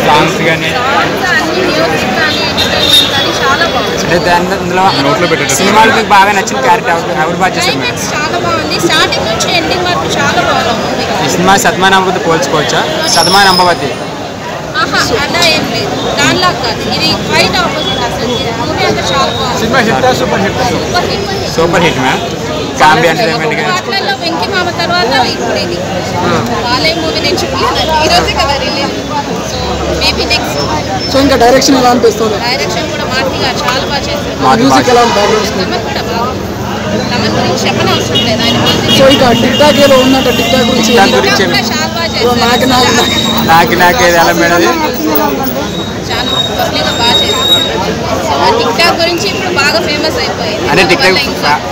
Songs కానీ songs అన్ని music కానీ ఎంటర్టైన్మెంట్ కానీ చాలా బాగుంది అంటే దాని అందులో నోట్లో పెట్టేటట్టు. సినిమాలో మీకు బాగా నచ్చిన క్యారెక్టర్ ఎవరు ఎవరు బాగా చేశారు మేడం క్లైమాక్స్ చాలా బాగుంది స్టార్టింగ్ నుంచి ఎండింగ్ వరకు చాలా బాగుంది ఈ సినిమా సత్మాన్ అంబవతి పోల్చుకోవచ్చా సత్మాన్ అంబవతి ఆహా అలా ఏం లేదు దానిలా కాదు ఇది క్వైట్ ఆపోజిట్ అసలు మూవీ అంతా చాలా బాగుంది సినిమా hit super hit super hit super hit ma'am family entertainment కానీ వాటిలలో వెంకి మామ తర్వాత ఇప్పుడు ఇది బాలయ్య మూవీ నేను చూడలేదండి ఈ రోజే కదా release so maybe next so ఇంకా డైరెక్షన్ ఎలా అనిపిస్తుంది డైరెక్షన్ కూడా మార్తి గారు చాలా బాగా చేశారు మాకు మ్యూజిక్ ఎలా బాగా ఉంది బ్యాక్గ్రౌండ్ నమ్మకం కూడా బాగుంది నమ్మకం గురించి చెప్పనవసరం లేదు ఆయన మ్యూజిక్ సో ఇక టిక్ టాక్ ఏదో ఉందంట టిక్ టాక్ గురించి టిక్ టాక్ గురించి కూడా చాలా బాగా సో నాకు నాకు చేశారు నాకు నాకేది ఎలా మేడం అది చాలా పబ్లిక్గా బాగా చేశారు సో ఆ టిక్ టాక్ గురించి ఇప్పుడు బాగా ఫేమస్ అయిపోయింది అంటే టిక్ టాక్ దానివల్ల ఇంకా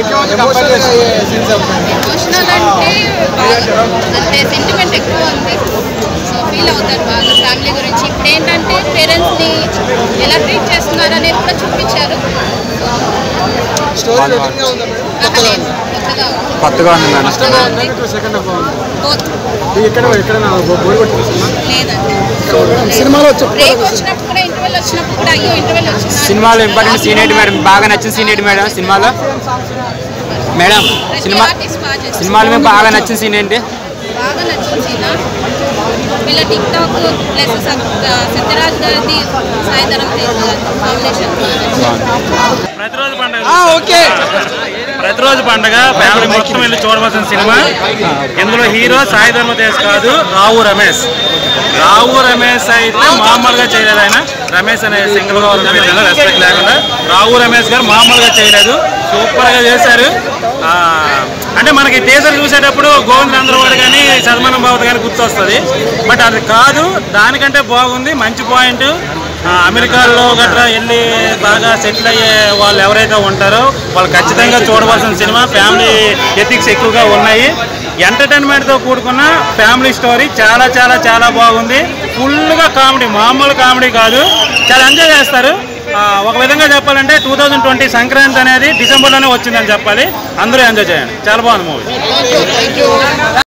ఎమోషనల్ అంటే బాగా అంటే సెంటిమెంట్ ఎక్కువ ఉంది సో ఫీల్ అవుతారు బాగా ఫ్యామిలీ గురించి ఇప్పుడు ఏంటంటే పేరెంట్స్ని ఎలా ట్రీట్ చేస్తున్నారు అనేది కూడా చూపించారు స్టోరీ రొటీన్గా ఉందా మేడం నాకు లేదు కొత్తగా ఉంది. కొత్తగా ఉంది మేడం కొత్తగా ఉంది సెకండ్ హాఫ్ బాగుంది Both. ఎక్కడ ఎక్కడ బోర్ కొట్టింది సినిమా లేదండి సో మేడం సినిమాలో బ్రేక్ చెప్పుకోవాలి వచ్చినప్పుడు కూడా ఇంటర్వెల్ వచ్చినప్పుడు కూడా అయ్యో ఇంటర్వెల్ వచ్చింది సినిమాలో ఇంపార్టెంట్ సీన్ ఏంటి మేడం బాగా నచ్చిన సీన్ ఏంటి మేడం సినిమాలో మేడం సినిమా ఆర్టిస్ట్ బాగా చేస్తారు సినిమాలో మీకు బాగా నచ్చిన సీన్ ఏంటి బాగా నచ్చింది నాకు వీళ్ళ టిక్ టాక్ ప్లస్ సత్యరాజ్ గారిది సాయంత్రం తేజ్ గారి కాంబినేషన్ ప్రతిరోజు పండుగ ఓకే ప్రతిరోజు పండుగ ఫ్యామిలీ మొత్తం వెళ్ళి చూడవలసిన సినిమా ఇందులో హీరో సాయి ధర్మ తేజ్ కాదు రావు రమేష్ రావు రమేష్ అయితే మామూలుగా చేయలేదు ఆయన రమేష్ అనే సింగిల్ గా ఉన్న రెస్పెక్ట్ లేకుండా రావు రమేష్ గారు మామూలుగా చేయలేదు సూపర్ గా చేశారు ఆ, అంటే మనకి టీజర్ చూసేటప్పుడు గోవింద్ నందరవాడు కానీ సన్మానం బాబు కానీ గుర్తొస్తుంది బట్ అది కాదు దానికంటే బాగుంది మంచి పాయింట్ ఆ, అమెరికాలో గట్రా వెళ్ళి బాగా సెటిల్ అయ్యే వాళ్ళు ఎవరైతే ఉంటారో వాళ్ళు ఖచ్చితంగా చూడవలసిన సినిమా ఫ్యామిలీ ఎథిక్స్ ఎక్కువగా ఉన్నాయి ఎంటర్టైన్మెంట్తో కూడుకున్న ఫ్యామిలీ స్టోరీ చాలా చాలా చాలా బాగుంది ఫుల్గా కామెడీ మామూలు కామెడీ కాదు చాలా ఎంజాయ్ చేస్తారు ఆ, ఒక విధంగా చెప్పాలంటే టూ థౌజండ్ ట్వంటీ సంక్రాంతి అనేది డిసెంబర్లోనే వచ్చిందని చెప్పాలి అందరూ ఎంజాయ్ చేయండి చాలా బాగుంది మూవీ